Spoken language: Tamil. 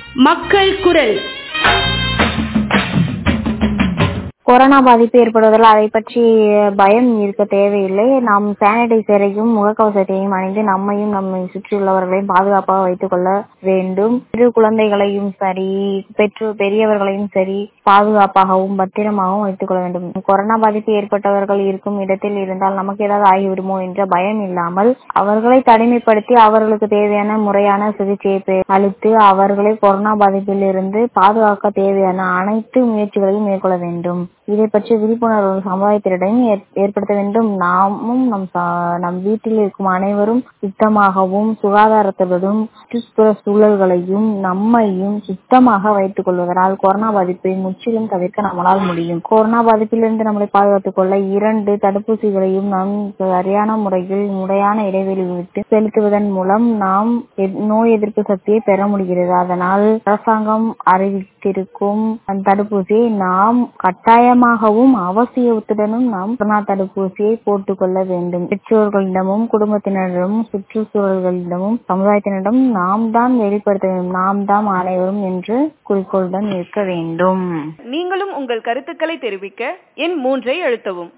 மக்கள் குரல் கொரோனா பாதிப்பு ஏற்படுவதால் அதை பற்றி பயம் இருக்க தேவையில்லை நாம் சானிடைசரையும் முகக்கவசத்தையும் அணிந்து நம்மையும் நம்மை சுற்றியுள்ளவர்களையும் பாதுகாப்பாக வைத்துக் கொள்ள வேண்டும் சிறு குழந்தைகளையும் சரி பெற்றோர் பெரியவர்களையும் சரி பாதுகாப்பாகவும் பத்திரமாகவும் வைத்துக் கொள்ள வேண்டும் கொரோனா பாதிப்பு ஏற்பட்டவர்கள் இருக்கும் இடத்தில் இருந்தால் நமக்கு ஏதாவது ஆகிவிடுமோ என்ற பயம் இல்லாமல் அவர்களை தனிமைப்படுத்தி அவர்களுக்கு தேவையான முறையான சிகிச்சையை அளித்து அவர்களை கொரோனா பாதிப்பில் இருந்து பாதுகாக்க தேவையான அனைத்து முயற்சிகளையும் மேற்கொள்ள வேண்டும் இதை பற்றி விழிப்புணர்வு சமுதாயத்தினரிடம் ஏற்படுத்த வேண்டும் நாமும் நம் நம் வீட்டில் இருக்கும் அனைவரும் சுத்தமாகவும் சுகாதாரத்துடனும் சுற்றுப்புற சூழல்களையும் நம்மையும் சுத்தமாக வைத்துக் கொள்வதனால் கொரோனா பாதிப்பை முற்றிலும் தவிர்க்க நம்மளால் முடியும் கொரோனா பாதிப்பிலிருந்து நம்மளை பாதுகாத்துக் கொள்ள இரண்டு தடுப்பூசிகளையும் நாம் சரியான முறையில் முறையான இடைவெளி விட்டு செலுத்துவதன் மூலம் நாம் நோய் எதிர்ப்பு சக்தியை பெற முடிகிறது அதனால் அரசாங்கம் அறிவித்திருக்கும் தடுப்பூசியை நாம் கட்டாயமாகவும் அவசியத்துடனும் நாம் கொரோனா தடுப்பூசியை போட்டுக் கொள்ள வேண்டும் பெற்றோர்களிடமும் குடும்பத்தினரிடமும் சுற்றுச்சூழல்களிடமும் சமுதாயத்தினரிடம் நாம் தான் வெளிப்படுத்த வேண்டும் நாம் தான் அனைவரும் என்று குறிக்கோளுடன் இருக்க வேண்டும் நீங்களும் உங்கள் கருத்துக்களை தெரிவிக்க எண் மூன்றை அழுத்தவும்